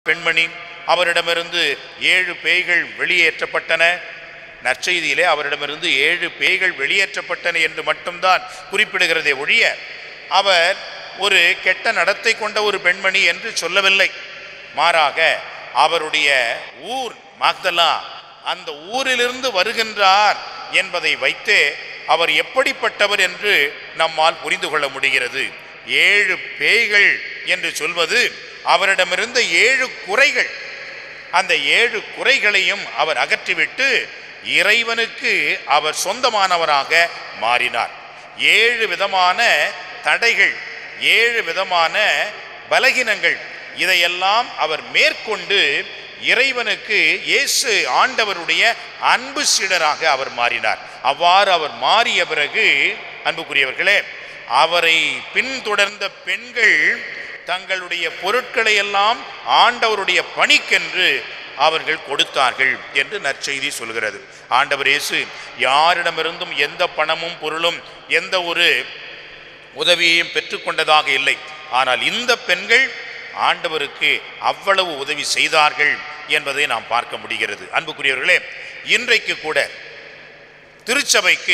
பெண்மணி அவரிடமிருந்து ஏழு பேய்கள் வெளியேற்றப்பட்டன நற்செய்தியிலே அவரிடமிருந்து ஏழு பேய்கள் வெளியேற்றப்பட்டன என்று மட்டும்தான் குறிப்பிடுகிறதே ஒழிய அவர் ஒரு கெட்ட நடத்தை கொண்ட ஒரு பெண்மணி என்று சொல்லவில்லை மாறாக அவருடைய ஊர் மாக்தலா அந்த ஊரிலிருந்து வருகின்றார் என்பதை வைத்தே அவர் எப்படிப்பட்டவர் என்று நம்மால் புரிந்து கொள்ள முடிகிறது ஏழு பேய்கள் என்று சொல்வது அவரிடமிருந்த ஏழு குறைகள் அந்த ஏழு குறைகளையும் அவர் அகற்றிவிட்டு இறைவனுக்கு அவர் சொந்தமானவராக மாறினார் ஏழு விதமான தடைகள் ஏழு விதமான பலகீனங்கள் இதையெல்லாம் அவர் மேற்கொண்டு இறைவனுக்கு இயேசு ஆண்டவருடைய அன்பு சீடராக அவர் மாறினார் அவ்வாறு அவர் மாறிய பிறகு அன்புக்குரியவர்களே அவரை பின்தொடர்ந்த பெண்கள் தங்களுடைய பொருட்களை எல்லாம் ஆண்டவருடைய பணிக்கென்று அவர்கள் கொடுத்தார்கள் என்று நற்செய்தி சொல்கிறது ஆண்டவர் இயேசு யாரிடமிருந்தும் எந்த பணமும் பொருளும் எந்த ஒரு உதவியையும் பெற்றுக்கொண்டதாக இல்லை ஆனால் இந்த பெண்கள் ஆண்டவருக்கு அவ்வளவு உதவி செய்தார்கள் என்பதை நாம் பார்க்க முடிகிறது அன்புக்குரியவர்களே இன்றைக்கு கூட திருச்சபைக்கு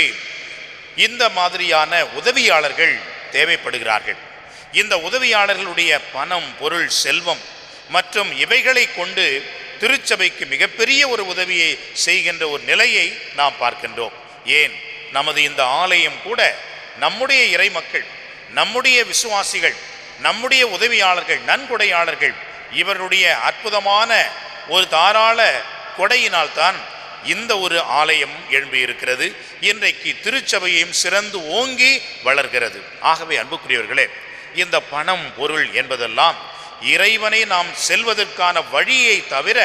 இந்த மாதிரியான உதவியாளர்கள் தேவைப்படுகிறார்கள் இந்த உதவியாளர்களுடைய பணம் பொருள் செல்வம் மற்றும் இவைகளை கொண்டு திருச்சபைக்கு மிகப்பெரிய ஒரு உதவியை செய்கின்ற ஒரு நிலையை நாம் பார்க்கின்றோம் ஏன் நமது இந்த ஆலயம் கூட நம்முடைய இறைமக்கள் நம்முடைய விசுவாசிகள் நம்முடைய உதவியாளர்கள் நன்கொடையாளர்கள் இவருடைய அற்புதமான ஒரு தாராள கொடையினால் தான் இந்த ஒரு ஆலயம் எழும்பியிருக்கிறது இன்றைக்கு திருச்சபையும் சிறந்து ஓங்கி வளர்கிறது ஆகவே அன்புக்குரியவர்களே இந்த பணம் பொருள் என்பதெல்லாம் இறைவனை நாம் செல்வதற்கான வழியை தவிர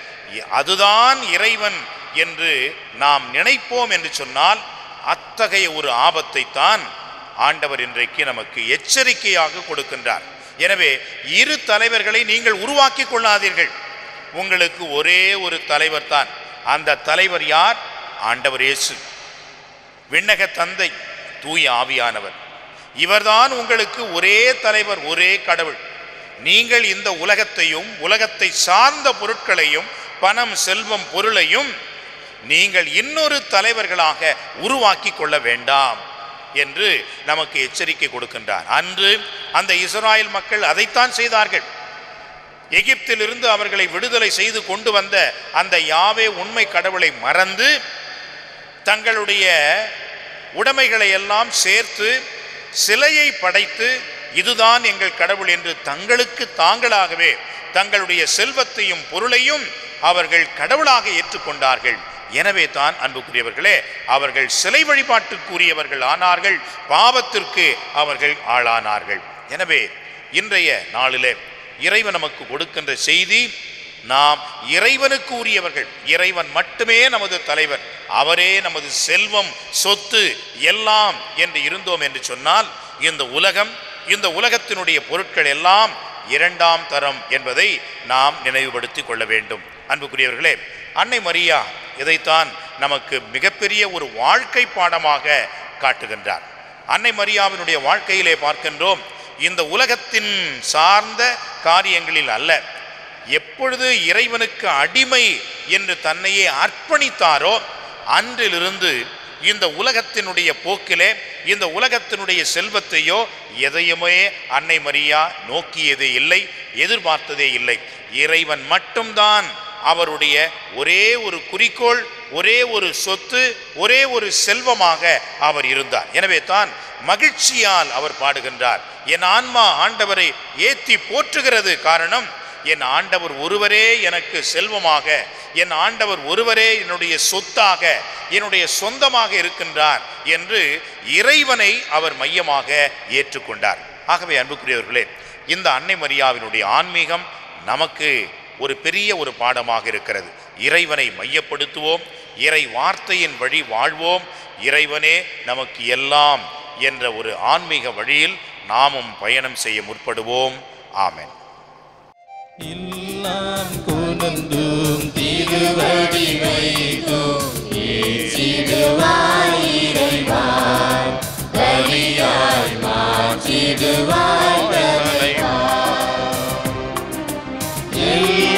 அதுதான் இறைவன் என்று நாம் நினைப்போம் என்று சொன்னால் அத்தகைய ஒரு ஆபத்தை தான் ஆண்டவர் இன்றைக்கு நமக்கு எச்சரிக்கையாக கொடுக்கின்றார் எனவே இரு தலைவர்களை நீங்கள் உருவாக்கி கொள்ளாதீர்கள் உங்களுக்கு ஒரே ஒரு தலைவர் தான் அந்த தலைவர் யார் ஆண்டவர் இயேசு விண்ணக தந்தை தூய ஆவியானவர் இவர்தான் உங்களுக்கு ஒரே தலைவர் ஒரே கடவுள் நீங்கள் இந்த உலகத்தையும் உலகத்தை சார்ந்த பொருட்களையும் பணம் செல்வம் பொருளையும் நீங்கள் இன்னொரு தலைவர்களாக உருவாக்கி கொள்ள வேண்டாம் என்று நமக்கு எச்சரிக்கை கொடுக்கின்றார் அன்று அந்த இஸ்ராயல் மக்கள் அதைத்தான் செய்தார்கள் எகிப்திலிருந்து அவர்களை விடுதலை செய்து கொண்டு வந்த அந்த யாவே உண்மை கடவுளை மறந்து தங்களுடைய உடைமைகளை எல்லாம் சேர்த்து சிலையை படைத்து இதுதான் எங்கள் கடவுள் என்று தங்களுக்கு தாங்களாகவே தங்களுடைய செல்வத்தையும் பொருளையும் அவர்கள் கடவுளாக ஏற்றுக்கொண்டார்கள் எனவே தான் அன்புக்குரியவர்களே அவர்கள் சிலை வழிபாட்டுக்குரியவர்கள் ஆனார்கள் பாவத்திற்கு அவர்கள் ஆளானார்கள் எனவே இன்றைய நாளிலே இறைவன் நமக்கு கொடுக்கின்ற செய்தி நாம் இறைவனுக்கு உரியவர்கள் இறைவன் மட்டுமே நமது தலைவர் அவரே நமது செல்வம் சொத்து எல்லாம் என்று இருந்தோம் என்று சொன்னால் இந்த உலகம் இந்த உலகத்தினுடைய பொருட்கள் எல்லாம் இரண்டாம் தரம் என்பதை நாம் நினைவுபடுத்திக் கொள்ள வேண்டும் அன்புக்குரியவர்களே அன்னை மரியா இதைத்தான் நமக்கு மிகப்பெரிய ஒரு வாழ்க்கை பாடமாக காட்டுகின்றார் அன்னை மரியாவினுடைய வாழ்க்கையிலே பார்க்கின்றோம் இந்த உலகத்தின் சார்ந்த காரியங்களில் அல்ல எப்பொழுது இறைவனுக்கு அடிமை என்று தன்னையே அர்ப்பணித்தாரோ அன்றிலிருந்து இந்த உலகத்தினுடைய போக்கிலே இந்த உலகத்தினுடைய செல்வத்தையோ எதையுமே அன்னை மரியா நோக்கியதே இல்லை எதிர்பார்த்ததே இல்லை இறைவன் மட்டும்தான் அவருடைய ஒரே ஒரு குறிக்கோள் ஒரே ஒரு சொத்து ஒரே ஒரு செல்வமாக அவர் இருந்தார் எனவே தான் மகிழ்ச்சியால் அவர் பாடுகின்றார் என் ஆன்மா ஆண்டவரை ஏத்தி போற்றுகிறது காரணம் என் ஆண்டவர் ஒருவரே எனக்கு செல்வமாக என் ஆண்டவர் ஒருவரே என்னுடைய சொத்தாக என்னுடைய சொந்தமாக இருக்கின்றார் என்று இறைவனை அவர் மையமாக ஏற்றுக்கொண்டார் ஆகவே அன்புக்குரியவர்களே இந்த அன்னை மரியாவினுடைய ஆன்மீகம் நமக்கு ஒரு பெரிய ஒரு பாடமாக இருக்கிறது இறைவனை மையப்படுத்துவோம் இறை வார்த்தையின் வழி வாழ்வோம் இறைவனே நமக்கு எல்லாம் என்ற ஒரு ஆன்மீக வழியில் நாமும் பயணம் செய்ய முற்படுவோம் ஆமென் எல்லாம் குணந்தும் திருவடி வைத்தோம் ஏற்றிடுவாய் இறைவாய் பலியாய் மாற்றிடுவாய் தலைவா. எல்லாம்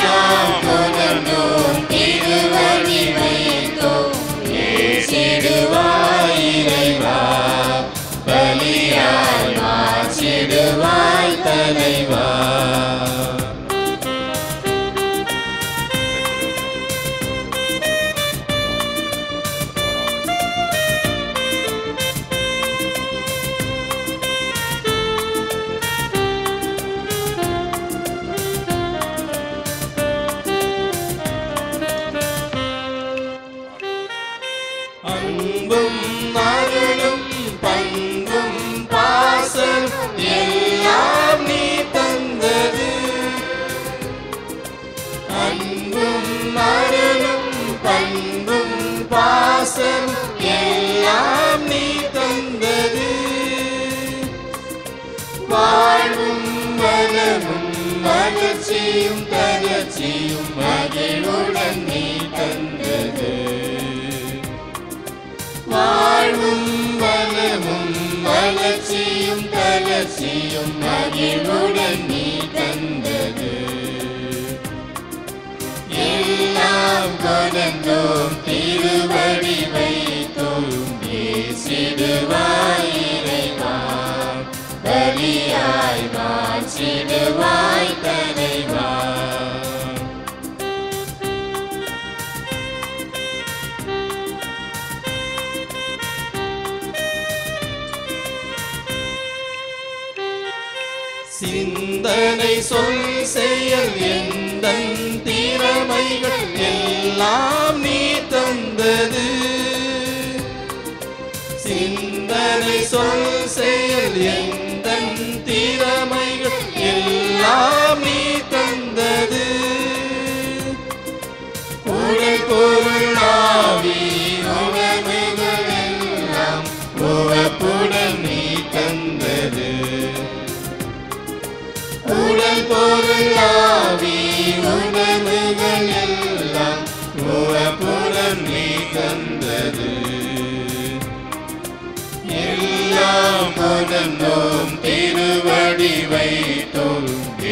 மலர்ச்சியும் தளர்ச்சியும் மகிழ்வுடன் நீ தந்தது வாழ்வும் வளமும் வளர்ச்சியும் தளர்ச்சியும் மகிழ்வுடன் நீ தந்தது எல்லாம் கொடந்தோம் திருவடி வைத்தோம் ஏசிடுவாய் இறைவா பலியாய் வாசிடுவாய் தலைவா சிந்தனை சொல் செயல் எந்த திறமைகள் எல்லாம் நீ தந்தது சிந்தனை சொல் செயல் எந்த திறமைகள் எல்லாம் நீ தந்தது உடல் பொருள் ஆவி உணர்வுகள் எல்லாம் உவப்புடன் நீ தந்தது உடல் பொருள் ஆவி உணர்வுகள் எல்லாம் உவப்புடன் நீ தந்தது எல்லாம் புலந்தோம் திருவடி வைத்தோம்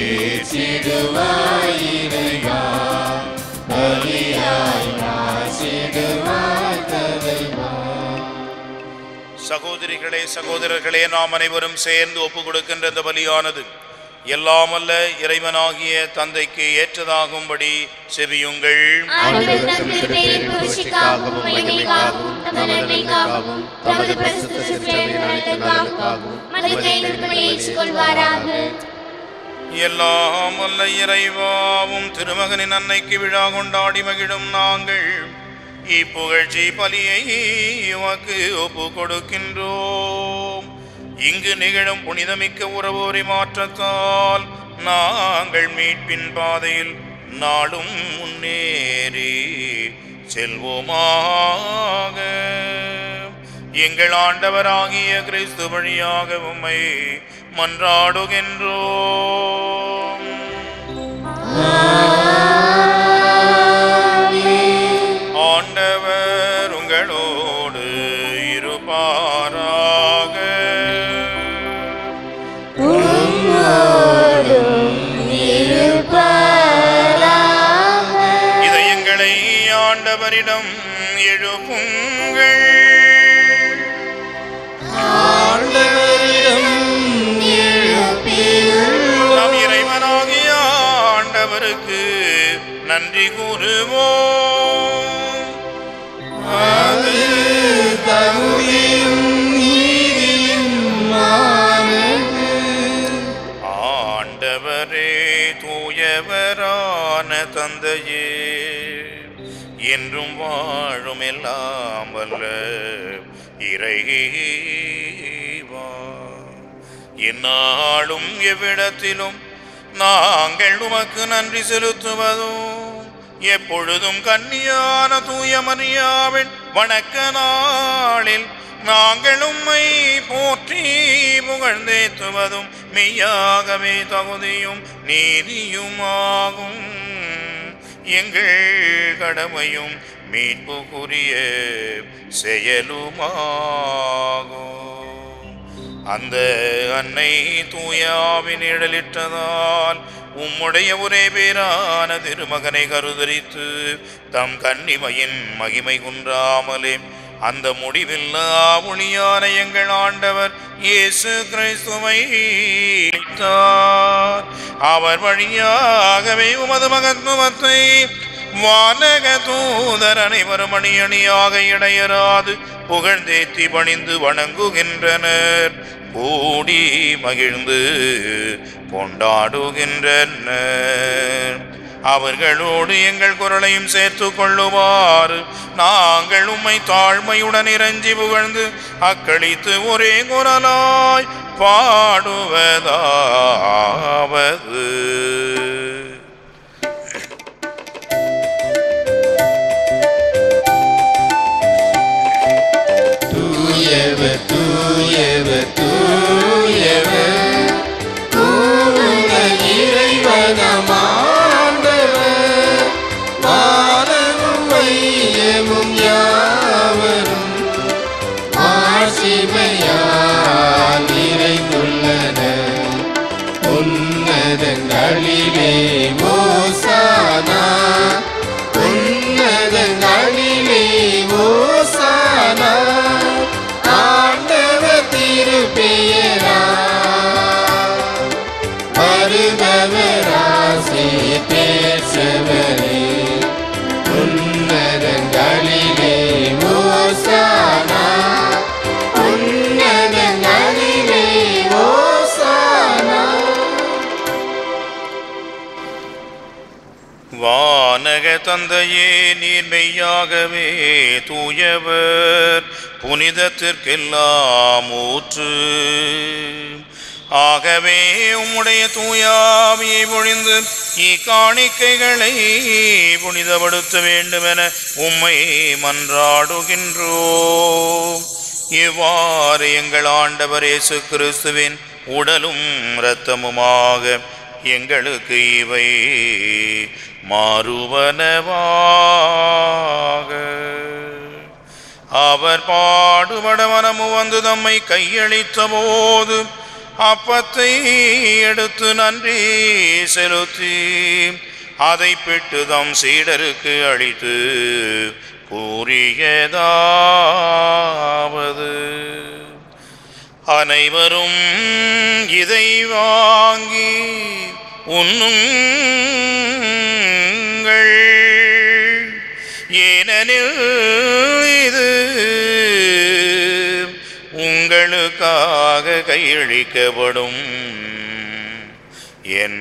ஏசிடுவாயிரையா பலியாய் வாசிடுவாய் தலைவா சகோதரிகளே சகோதரர்களே நாம் அனைவரும் சேர்ந்து ஒப்பு கொடுக்கின்ற இந்த பலியானது எல்லாமல்ல இறைவனாகிய தந்தைக்கு ஏற்றதாகும்படி செவியுங்கள் ஆண்டவர் தம் திருப்பெயரின் புகழ்ச்சிக்காகவும் மகிமைக்காகவும் தமது நன்மைக்காகவும் தமது பரிசுத்த சிறுமையின் நலனுக்காகவும் மனது கைவிடுதலை ஏற்றுக்கொள்வாராக எல்லாம் வல்ல இறைவாவும் திருமகனின் அன்னைக்கு விழா கொண்டாடி மகிழும் நாங்கள் இப்புகழ்ச்சி பலியை உமக்கு ஒப்பு கொடுக்கின்றோம் இங்கு நிகழும் புனிதமிக்க உறவோரை மாற்றத்தால் நாங்கள் மீட்பின் பாதையில் நாளும் முன்னேறி செல்வோமாக எங்கள் ஆண்டவராகிய கிறிஸ்து வழியாக உம்மை மன்றாடுகின்றோம் ஆண்டவர் உங்களோடு இருப்பாராக இதயங்களை ஆண்டவரிடம் எழுப்புங்கள் ஆண்டவரிடம் நம் இறைவனாகிய ஆண்டவருக்கு நன்றி கூறுவோம் அது தகுதியும் நீதியுமானது. ஆண்டவரே தூயவரான தந்தையே என்றும் வாழும் எல்லாம் வல்ல இறைவா எந்நாளும் எவ்விடத்திலும் நாங்கள் உமக்கு நன்றி செலுத்துவதும் எப்பொழுதும் கன்னியான தூய மரியாவின் வணக்க நாளில் நாங்கள் உம்மை போற்றி புகழ்ந்தேத்துவதும் மெய்யாகவே தகுதியும் நீதியுமாகும் எங்கள் கடமையும் மீட்புக்குரிய செயலுமாகும் அந்த அன்னை தூயாவின் நிழலிட்டதால் உம்முடைய ஒரே பேரான திருமகனை கருதரித்து தம் கன்னிமையின் மகிமை குன்றாமலே அந்த முடிவில்லா ஒளியான எங்கள் ஆண்டவர் இயேசு கிறிஸ்துவை அளித்தார். அவர் வழியாகவே உமது மகத்துவத்தை வானக தூதர் அனைவரும் அணி அணியாக இடையராது புகழ்ந்தேத்தி பணிந்து வணங்குகின்றனர் கூடி மகிழ்ந்து கொண்டாடுகின்றனர் அவர்களோடு எங்கள் குரலையும் சேர்த்து கொள்ளுமாறு நாங்கள் உம்மை தாழ்மையுடன் இறைஞ்சி புகழ்ந்து அக்களித்து ஒரே குரலாய் பாடுவதாவது தூயவர் தூயவர் தூயவர் தூய இறைவனமா வானக தந்தையே நீர் மெய்யாகவே தூயவர் புனிதத்திற்கெல்லாம் ஊற்று ஆகவே உம்முடைய தூயாவியை பொழிந்து இக்காணிக்கைகளை புனிதப்படுத்த வேண்டுமென உம்மை மன்றாடுகின்றோம் இவ்வாறு எங்கள் ஆண்டவர் இயேசு கிறிஸ்துவின் உடலும் இரத்தமுமாக எங்களுக்கு இவை மாறுவனவாக அவர் பாடுபட மனமு வந்து தம்மை கையளித்த போது அப்பத்தை எடுத்து நன்றி செலுத்தி அதை பெற்று தம் சீடருக்கு அளித்து கூறியதாவது அனைவரும் இதை வாங்கி உண்ணுங்கள் ஏனெனில் இது உங்களுக்காக கையளிக்கப்படும் என்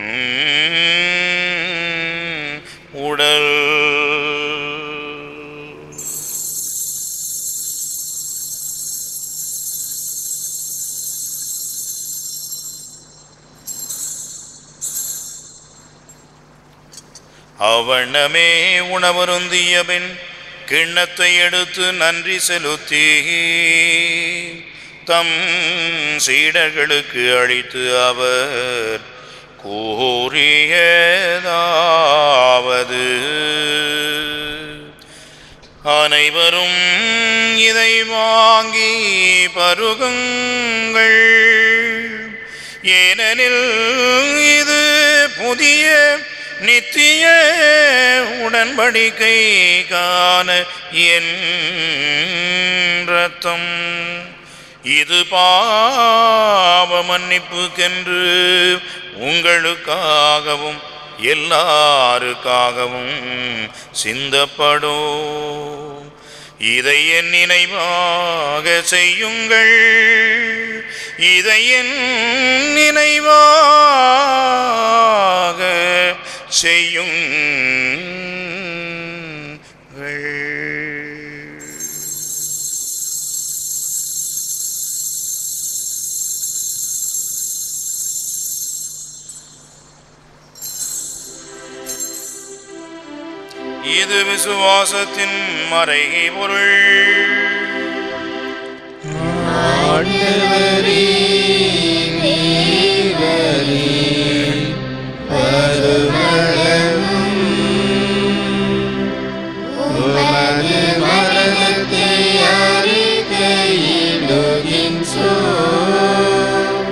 உடல் அவனமே உணவருந்திய பின் கிண்ணத்தை எடுத்து நன்றி செலுத்தி தம் சீடர்களுக்கு அளித்து அவர் கூறியதாவது அனைவரும் இதை வாங்கி பருகுங்கள் ஏனெனில் இது புதிய நித்திய உடன்படிக்கை காண என் ரத்தம் இது பாவ மன்னிப்புக்கென்று உங்களுக்காகவும் எல்லாருக்காகவும் சிந்தப்படும் இதை என் நினைவாக செய்யுங்கள் இதை என் நினைவாக செய்யுங்கள் இது விசுவாசத்தின் மறைகை பொருள் ஆண்டவரே நீவரே பருமளவும் உமது மரணத்தை அறிக்கையிடுகின்றோம்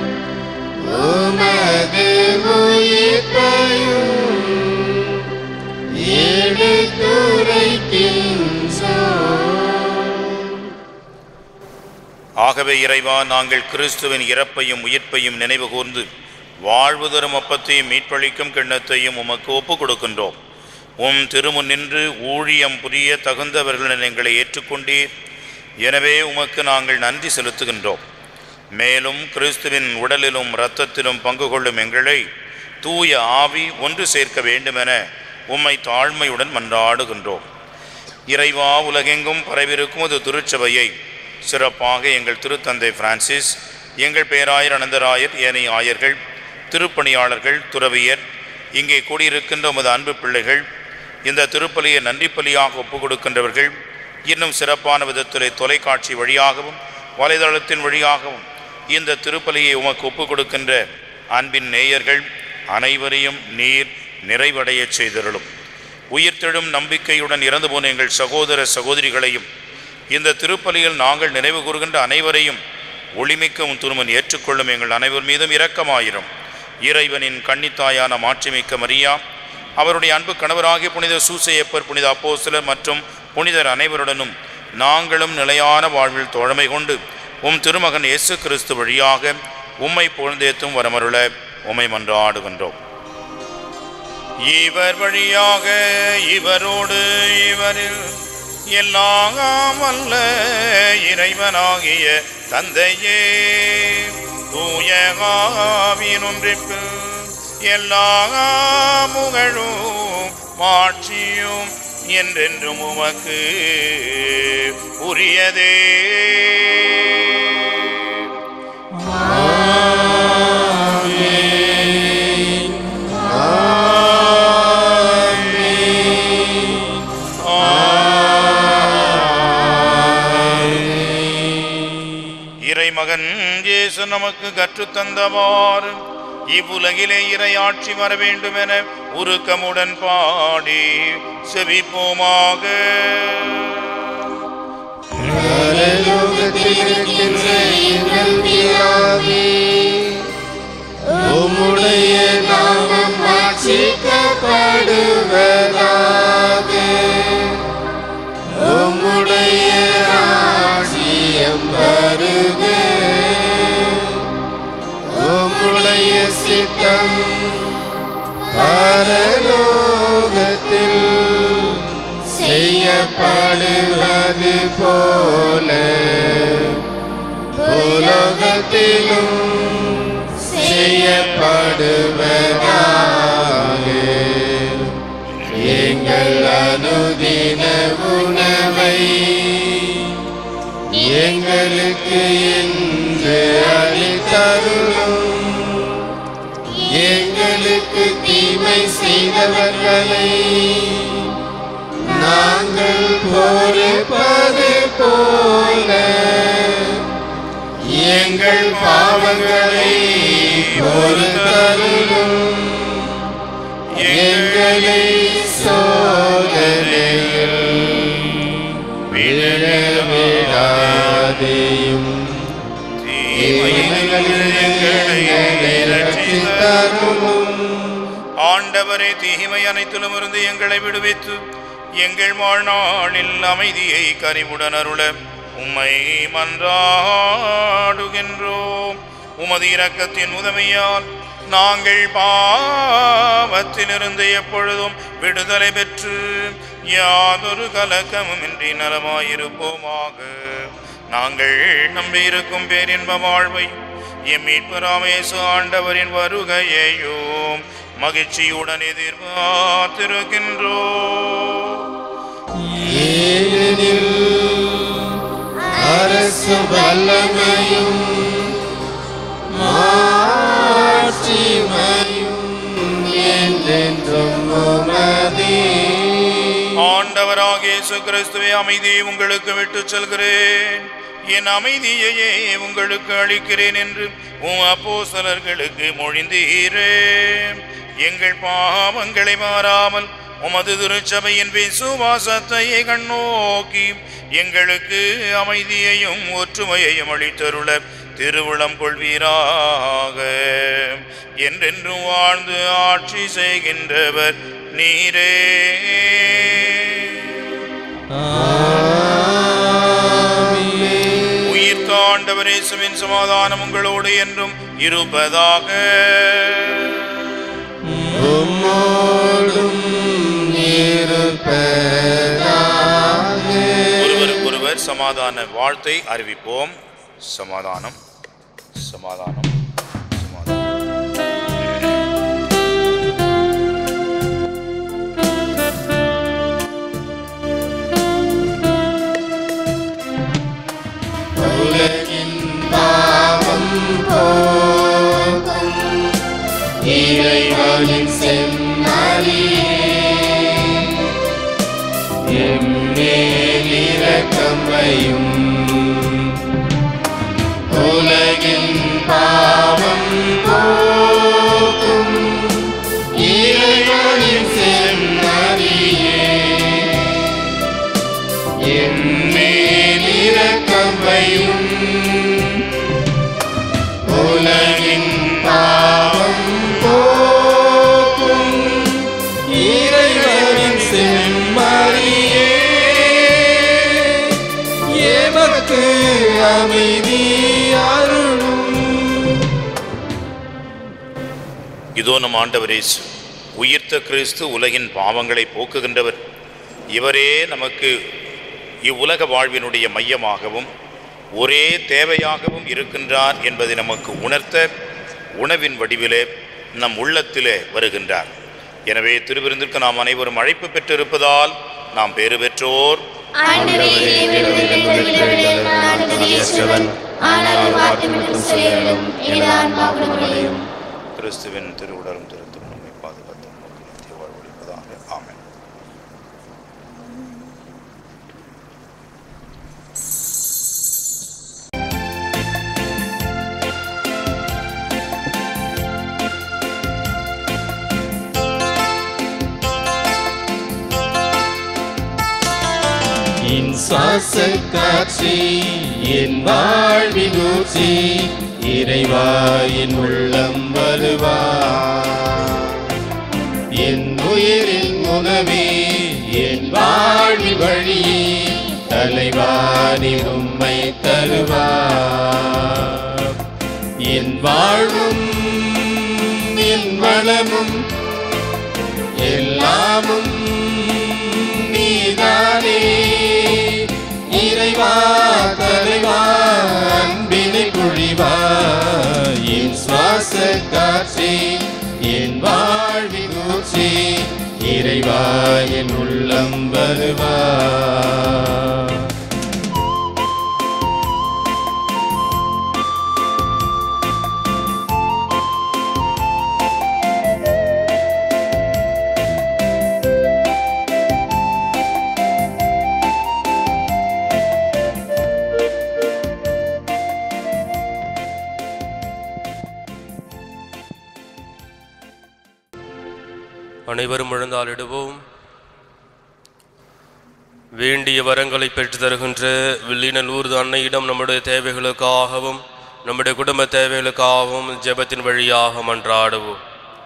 உமது உயிர்ப்பையும் எடுத்துரைக்கின்றோம் ஆகவே இறைவா நாங்கள் கிறிஸ்துவின் இறப்பையும் உயிர்ப்பையும் நினைவு கூர்ந்து வாழ்வு தரும் அப்பத்தையும் மீட்பளிக்கும் கிண்ணத்தையும் உமக்கு ஒப்புக் கொடுக்கின்றோம் உம் திருமுன் நின்று ஊழியம் புரிய தகுந்தவர்களின் எங்களை ஏற்றுக்கொண்டீர் எனவே உமக்கு நாங்கள் நன்றி செலுத்துகின்றோம் மேலும் கிறிஸ்துவின் உடலிலும் இரத்தத்திலும் பங்கு கொள்ளும் எங்களை தூய ஆவி ஒன்று சேர்க்க வேண்டுமென உம்மை தாழ்மையுடன் மன்றாடுகின்றோம் இறைவா உலகெங்கும் பரவிருக்கும் ஒரு திருச்சபையை சிறப்பாக எங்கள் திருத்தந்தை பிரான்சிஸ் எங்கள் பேராயர் அனந்தராயர் ஏனைய ஆயர்கள் திருப்பணியாளர்கள் துறவியர் இங்கே கூடியிருக்கின்ற உமது அன்பு பிள்ளைகள் இந்த திருப்பலியை நன்றி பலியாக ஒப்புக் கொடுக்கின்றவர்கள் இன்னும் சிறப்பான விதத்திலே தொலைக்காட்சி வழியாகவும் வலைதளத்தின் வழியாகவும் இந்த திருப்பலியை உமக்கு ஒப்புக் கொடுக்கின்ற அன்பின் நேயர்கள் அனைவரையும் நீர் நிறைவடையச் செய்தருளும் உயிர்த்தெழும் நம்பிக்கையுடன் இறந்து போன எங்கள் சகோதர சகோதரிகளையும் இந்த திருப்பலியில் நாங்கள் நினைவு கூறுகின்ற அனைவரையும் ஒளிமிக்க உன் திருமன் ஏற்றுக்கொள்ளும் எங்கள் அனைவர் மீதும் இரக்கமாயிரும் இறைவனின் கன்னித்தாயான மாட்சிமிக்க மரியா அவருடைய அன்பு கணவராகிய புனித சூசையப்பர் புனித அப்போஸ்தலர் மற்றும் புனிதர் அனைவருடனும் நாங்களும் நிலையான வாழ்வில் தோழமை கொண்டு உம் திருமகன் இயேசு கிறிஸ்து வழியாக உம்மை புகழ்ந்தேத்தும் வரமருள உம்மை மன்றாடுகின்றோம் இவர் வழியாக இவரோடு இவரில் எல்லாம் வல்ல இறைவனாகிய தந்தையே தூய ஆவியின் ஒன்றிப்பில் எல்லா புகழும் மாட்சியும் என்றென்றும் உமக்கு உரியதே இறைமகன் இயேசு நமக்கு கற்றுத்தந்தவாறு இவ்வுலகிலே இறையாட்சி வர வேண்டும் என உருக்கமுடன் பாடி செவிப்போமாக பரலோகத்தில் இருக்கின்ற எங்கள் பிதாவே, உம்முடைய நாமம் மாட்சிக்கப்படுவதாக உம்முடைய ராஜ்யம் வருக உம்முடைய சித்தம் பரலோகத்தில் செய்யப்படுவது போல உலகத்திலும் செய்யப்படுவதாக எங்கள் அனுதின உணவை எங்களுக்கு என்று அளித்தருளும் எங்களுக்கு தீமை செய்தவர்களை நாங்கள் பொறுப்பது போல எங்கள் பாவங்களை பொறுத்தருளும் எங்களை சோதனையில் விழ விடாதேயும் தீமைகளில் எங்களை ரட்சித்தருளும் ஆண்டவரே தீமை அனைத்திலும் இருந்து எங்களை விடுவித்து எங்கள் வாழ்நாளில் அமைதியை கனிவுடன் அருள உம்மை மன்றாடுகின்றோம் உமது இரக்கத்தின் உதவியால் நாங்கள் பாவத்திலிருந்து எப்பொழுதும் விடுதலை பெற்று யாதொரு கலக்கமுமின்றி நலமாயிருப்போமாக நாங்கள் நம்பியிருக்கும் பேரின்ப வாழ்வை எம் மீட்பராமேசு ஆண்டவரின் வருகையையும் மகிழ்ச்சியுடன் எதிர்பார்த்திருக்கின்றோம் ஏனெனில் அரசு வல்லமையும் மாட்சிமையும் என்றென்றும் உமதே ஆண்டவராக இயேசு கிறிஸ்துவே அமைதியை உங்களுக்கு விட்டுச் செல்கிறேன் என் அமைதியையே உங்களுக்கு அளிக்கிறேன் என்று உம் அப்போஸ்தலர்களுக்கு மொழிந்தீரே எங்கள் பாவங்களை மாறாமல் உமது திருச்சபையின் விசுவாசத்தையே கண்ணோக்கி எங்களுக்கு அமைதியையும் ஒற்றுமையையும் அளித்தருள திருவுளம் கொள்வீராக என்றென்றும் வாழ்ந்து ஆட்சி செய்கின்றவர் நீரே உயிர் தாண்டவர் இயேசுவின் சமாதானம் உங்களோடு என்றும் இருப்பதாக உம்மோடும் இருப்பதாக ஒருவருக்கொருவர் சமாதான வாழ்த்தை அறிவிப்போம் சமாதானம் சமாதானம் சமாதானம் உலகின் பாவம் போக்கும் இறைவனின் செம்மறியே எம்மேல் இரக்கமையும் உலகின் பாவம் போக்கும் இறைவனின் செம்மறியே எம்மேல் இரக்கமையும் உலகின் பாவம் போக்கும் இறைவனின் செம்மறியே எமக்கு அமைதி அருளும் இதோ நம் ஆண்டவர் இயேசு உயிர்த்த கிறிஸ்து உலகின் பாவங்களை போக்குகின்றவர் இவரே நமக்கு இவ்வுலக வாழ்வினுடைய மையமாகவும் ஒரே தேவையாகவும் இருக்கின்றார் என்பதை நமக்கு உணர்த்த உணவின் வடிவிலே நம் உள்ளத்திலே வருகின்றார் எனவே திருவிருந்திற்கு நாம் அனைவரும் அழைப்பு பெற்றிருப்பதால் நாம் பேறு பெற்றோர் ஆண்டவரே இறைவனிடம் விடுதலை நான் தகுதியற்றவன் ஆனால் ஒரு வார்த்தை மட்டும் சொல்லியருளும் எனது ஆன்மா குணமடையும் கிறிஸ்துவின் திருவுடலும் திருத்தும் நம்மை பாதுகாத்து நமக்கு நித்திய வாழ்வளிப்பதாக ஆமென் என் சுவாச காட்சி என் வாழ்வின் ஊற்றி இறைவா என் உள்ளம் வருவா என் உயிரின் உணவே என் வாழ்வி வழியே தலைவாரி உம்மை தருவா என் வாழ்வும் என் வளமும் எல்லாமும் நீதானே இறைவா தலைவா அன்பினை பொழிவா என் சுவாச காற்றே என் வாழ்வின் ஊற்றே இறைவா என் உள்ளம் வருவா அனைவரும் முழந்தாளிடுவோம் வேண்டிய வரங்களை பெற்றுத் தருகின்ற வில்லினல் ஊர்து அன்னையிடம் நம்முடைய தேவைகளுக்காகவும் நம்முடைய குடும்ப தேவைகளுக்காகவும் ஜெபத்தின் வழியாக மன்றாடுவோம்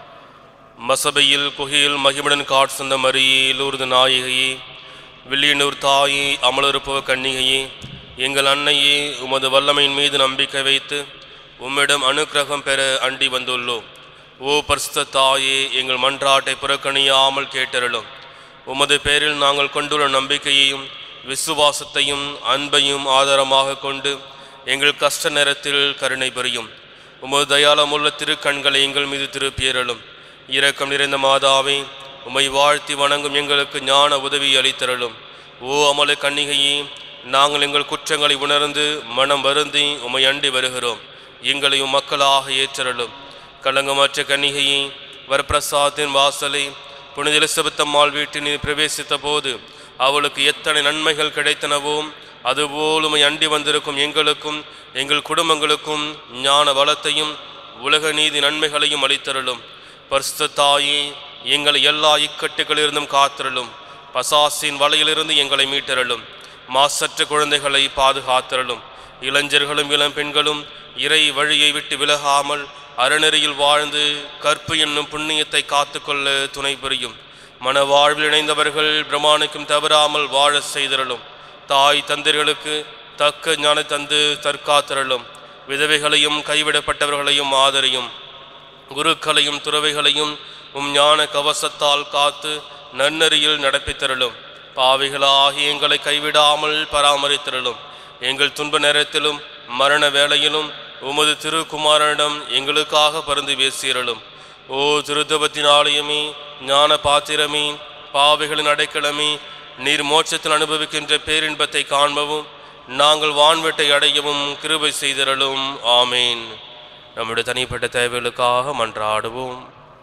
மசபையில் குகையில் மகிமுடன் காட்சந்த மரியே லூர்து நாயகியே வில்லியனூர் தாயே அமலருப்பவ கன்னிகையே எங்கள் அன்னையே உமது வல்லமையின் மீது நம்பிக்கை வைத்து உம்மிடம் அனுக்கிரகம் பெற அண்டி வந்துள்ளோம் ஓ பரிசுத்த தாயே எங்கள் மன்றாட்டை புறக்கணியாமல் கேட்டருளும் உமது பேரில் நாங்கள் கொண்டுள்ள நம்பிக்கையையும் விசுவாசத்தையும் அன்பையும் ஆதாரமாக கொண்டு எங்கள் கஷ்ட நேரத்தில் கருணை புரியும் உமது தயாளமுள்ள திருக்கண்களை எங்கள் மீது திருப்பியருளும் இரக்கம் நிறைந்த மாதாவே உம்மை வாழ்த்தி வணங்கும் எங்களுக்கு ஞான உதவி அளித்தருளும் ஓ அமல கன்னிகையே நாங்கள் எங்கள் குற்றங்களை உணர்ந்து மனம் வருந்தி உம்மை அண்டி வருகிறோம் எங்களையும் மக்களாக ஏற்றருளும் களங்கமற்ற கன்னிகையே வரப்பிரசாத்தின் வாசலை புனித எலிசபெத்தம்மாள் வீட்டில் நீ பிரவேசித்த போது அவளுக்கு எத்தனை நன்மைகள் கிடைத்தனவோ அதுபோல் உம்மை அண்டி வந்திருக்கும் எங்களுக்கும் எங்கள் குடும்பங்களுக்கும் ஞான வளத்தையும் உலக நீதி நன்மைகளையும் அளித்தருளும் பரிசுத்த தாயே எங்களை எல்லா இக்கட்டுகளிலிருந்தும் காத்திரலும் பசாசின் வலையிலிருந்து எங்களை மீட்டருளும் மாசற்ற குழந்தைகளை பாதுகாத்திரலும் இளைஞர்களும் இளம் பெண்களும் இறை வழியை விட்டு விலகாமல் அறநெறியில் வாழ்ந்து கற்பு என்னும் புண்ணியத்தை காத்துக்கொள்ள துணை புரியும் மனவாழ்வில் இணைந்தவர்கள் பிரமாணிக்கும் தவறாமல் வாழச் செய்திரலும் தாய் தந்திர்களுக்கு தக்க ஞான தந்து தற்காத்திரலும் விதவைகளையும் கைவிடப்பட்டவர்களையும் ஆதரியும் குருக்களையும் துறவைகளையும் உம் ஞான கவசத்தால் காத்து நன்னறியில் நடப்பித்தருளும் பாவிகளாகி எங்களை கைவிடாமல் பராமரித்திரளும் எங்கள் துன்ப நேரத்திலும் மரண வேளையிலும் உமது திருக்குமாரனிடம் எங்களுக்காக பருந்து பேசியருளும் ஓ திருத்தபத்தின் ஆலயமே ஞான பாத்திரமே பாவிகளின் அடைக்கலமே நீர் மோட்சத்தில் அனுபவிக்கின்ற பேரின்பத்தை காண்பவும் நாங்கள் வான்வெட்டை அடையவும் கிருபை செய்திரலும் ஆமேன் நம்முடைய தனிப்பட்ட தேவைகளுக்காக மன்றாடுவோம்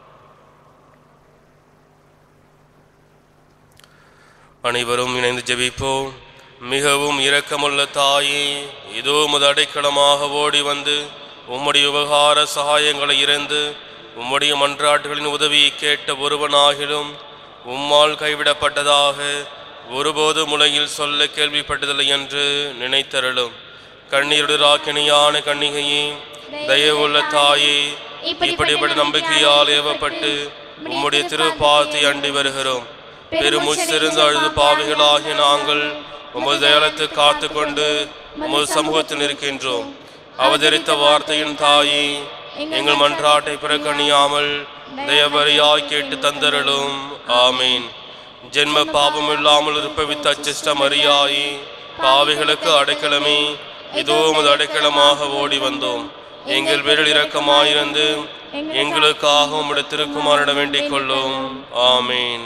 அனைவரும் இணைந்து ஜெபிப்போம் மிகவும் இரக்கமுள்ள தாயே இதோ உமது அடைக்கலமாக ஓடி வந்து உம்முடைய உபகார சகாயங்களை இறந்து உம்முடைய மன்றாட்டுகளின் உதவியை கேட்ட ஒருவனாகிலும் உம்மால் கைவிடப்பட்டதாக ஒருபோது முளையில் சொல்ல கேள்விப்பட்டதில்லை என்று நினைத்தருளும் கண்ணீருடராக்கினியான கன்னிகையே தயவுள்ள தாயே இப்படிப்பட்ட நம்பிக்கையால் ஏவப்பட்டு உம்முடைய திருப்பாத்தை அண்டி வருகிறோம் பெருமுச்சிருந்து அழுது பாவிகளாகிய நாங்கள் உமது தயாலத்தை காத்து கொண்டு உமது சமூகத்தில் இருக்கின்றோம் அவதரித்த வார்த்தையின் தாயே எங்கள் மன்றாட்டை புறக்கணியாமல் தயவரியாய் கேட்டு தந்தருளும் ஆமீன் ஜென்ம பாவம் இல்லாமல் இருப்பவித்த அச்சிஷ்ட மரியாயே பாவிகளுக்கு அடைக்கலமே இதோ உமது அடைக்கலமாக ஓடி வந்தோம் எங்கள் பேரில் இரக்கமாயிருந்து எங்களுக்காக உம்முடைய திருக்குமாரிடம் வேண்டிக் கொள்ளும் ஆமீன்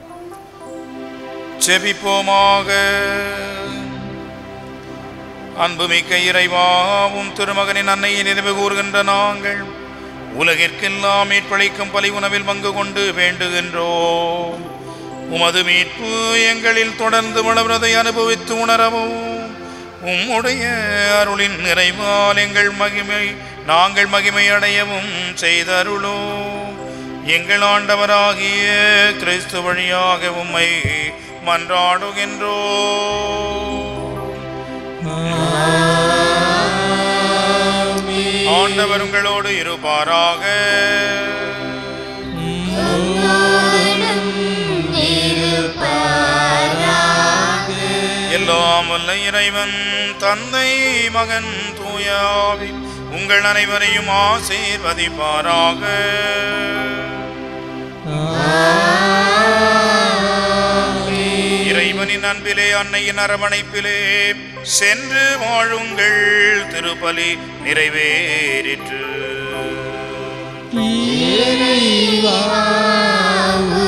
செபிப்போமாக அன்புமிக்க இறைவாவும் திருமகனின் அன்னையை நினைவு கூறுகின்ற நாங்கள் உலகிற்கெல்லாம் மீட்பளிக்கும் பலி உணவில் பங்கு கொண்டு வேண்டுகின்றோம் உமது மீட்பு எங்களில் தொடர்ந்து வளர்வதை அனுபவித்து உணரவும் உம்முடைய அருளின் நிறைவால் எங்கள் மகிமை நாங்கள் மகிமை அடையவும் செய்தருளோம் எங்கள் ஆண்டவராகிய கிறிஸ்து வழியாக உம்மை மன்றாடுகின்றோம் ஆண்டவர் உங்களோடு இருப்பாராக எல்லாம் வல்ல இறைவன் தந்தை மகன் தூயாவி உங்கள் அனைவரையும் ஆசீர்வதிப்பாராக இறைவனின் அன்பிலே அன்னையின் அரவணைப்பிலே சென்று வாழுங்கள் திருப்பலி நிறைவேறிற்று இறைவா